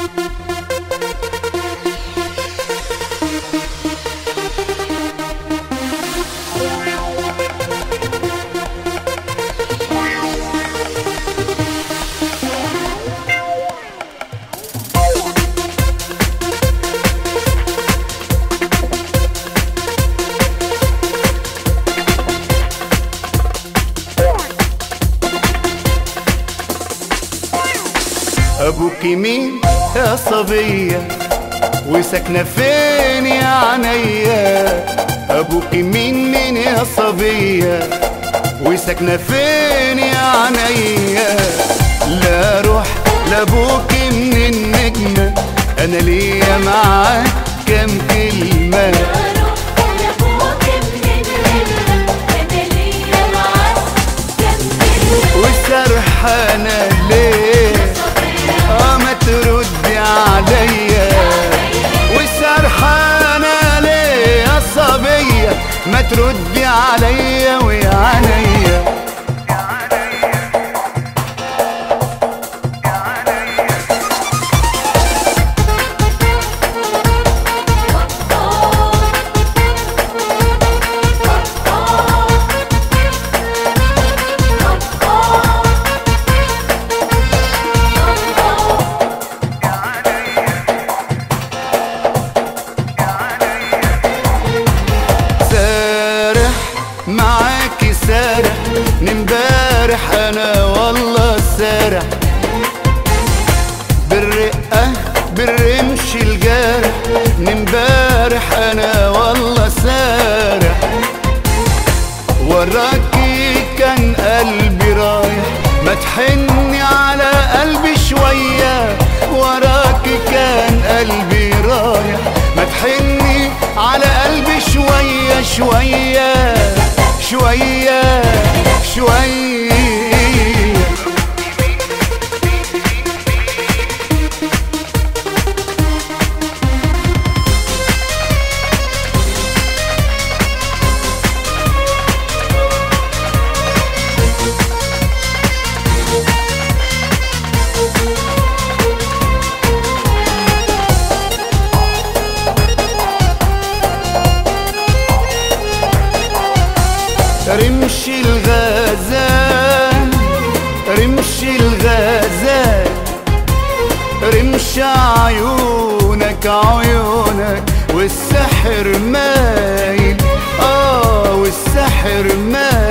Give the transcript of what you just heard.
ابوك مين يا صبية وساكنة فين يا عينيا ابوك مين مين يا صبية وساكنة فين يا عينيا لا روح لابوك من النجمة انا ليا معاك كام كلمة وسرحانة ليه اه ما تردي عليا وسرحانة ليه يا صبية ما تردي عليا ويا عينيا سارح معاكي سارح من امبارح انا والله سارح بالرقة بالرمش الجارح من امبارح انا والله سارح وراكي كان قلبي رايح ما تحني على قلبي شوية وراكي كان قلبي رايح ما تحني على قلبي شوية شوية شوية شوية رمش الغزال رمش الغزال رمش عيونك عيونك والسحر مايل اه والسحر مايل